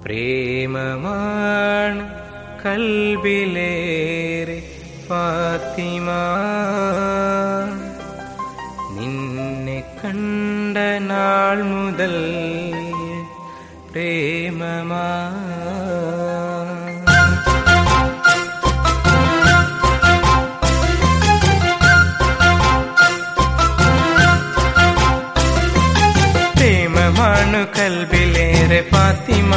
പ്രേമമാണ് കൽബിലേറെ ഫാത്തിമ നിന്നെ കണ്ട നാൾ മുതൽ പ്രേമമാ പ്രേമമാണു കൽബിലേറെ ഫാത്തിമ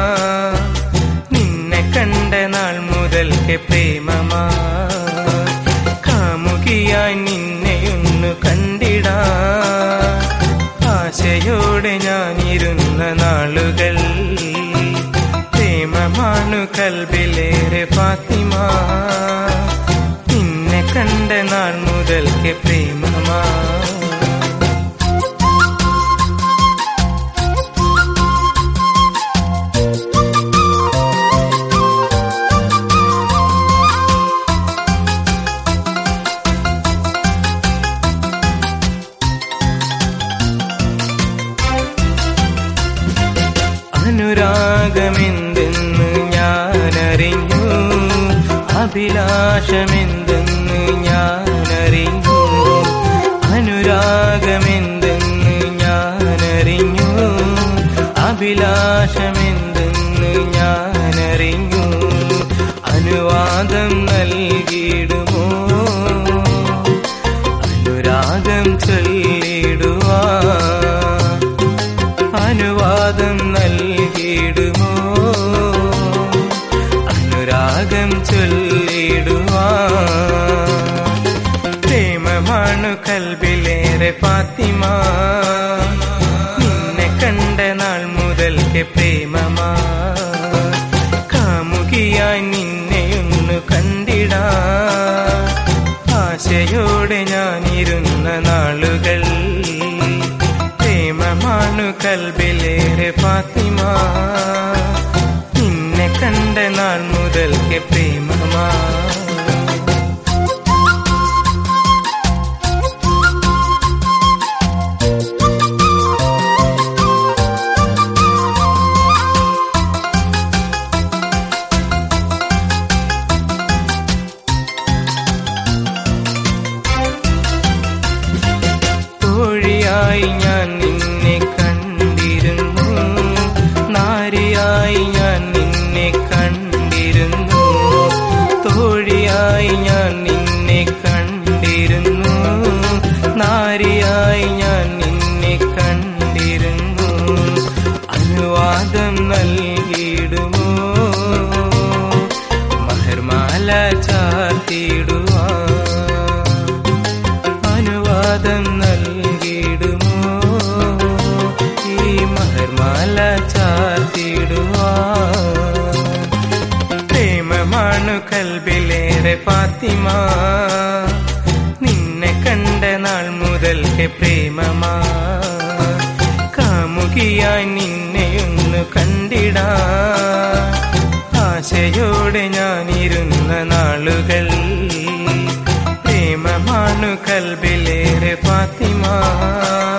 നിന്നെ കണ്ട നാൾ മുതൽക്ക് പ്രേമമാ കാമുകിയായി നിന്നെയൊന്നു കണ്ടിടാ ആശയോടെ ഞാനിരുന്ന നാളുകൾ പ്രേമമാണു കൽബിലേറെ ഫാത്തിമ നിന്നെ കണ്ട നാൾ മുതൽക്ക് പ്രേമമാ അനുരാഗമെന്തെന്ന് ഞാനറിഞ്ഞു അഭിലാഷമെന്തെന്ന് ഞാനറിഞ്ഞു അനുരാഗമെന്തെന്ന് ഞാനറിഞ്ഞു അഭിലാഷമെന്തെന്ന് ഞാനറിഞ്ഞു അനുവാദം നൽകിയിടുമോ അനുരാഗം ചൊല്ലിടുവാ അനുവാദം നൽകിയിടുമോ അനുരാഗം ചൊല്ലിടുവാ പ്രേമമാണു കൽബിലേറെ ഫാത്തിമ നിന്നെ കണ്ട നാൾ മുതൽക്ക് പ്രേമമാ കാമുകിയായി നിന്നെയൊന്നു കണ്ടിടാ ആശയോടെ ഞാനിരുന്ന നാളുകൾ പ്രേമമാണു കൽബിലേറെ ഫാത്തിമ നിന്നെ കണ്ട നാൾ മുതൽക്ക് പ്രേമമാ തോഴിയായി ഞാൻ നിന്നെ കണ്ടിരുന്നു നാരിയായി ഞാൻ നിന്നെ കണ്ടിരുന്നു തോഴിയായി ഞാൻ നിന്നെ കണ്ടിരുന്നു നാരിയായി ഞാൻ നിന്നെ കണ്ടിരുന്നു അനുവാദം നൽകിയിടുമോ മഹർമാല ചാർത്തിയിടുവാ അനുവാദം നൽകിയിടുമോ ഈ മഹർമാല ചാർത്തിയിടുവാ പ്രേമമാണു കൽബിലേറെ ഫാത്തിമ നിന്നെ കണ്ട നാൾ മുതൽക്ക് പ്രേമമാ കാമുകിയായി നിന്നെയൊന്നു കണ്ടിടാ ആശയോടെ ഞാനിരുന്ന നാളുകൾ പ്രേമമാണു കൽബിലേറെ ഫാത്തിമ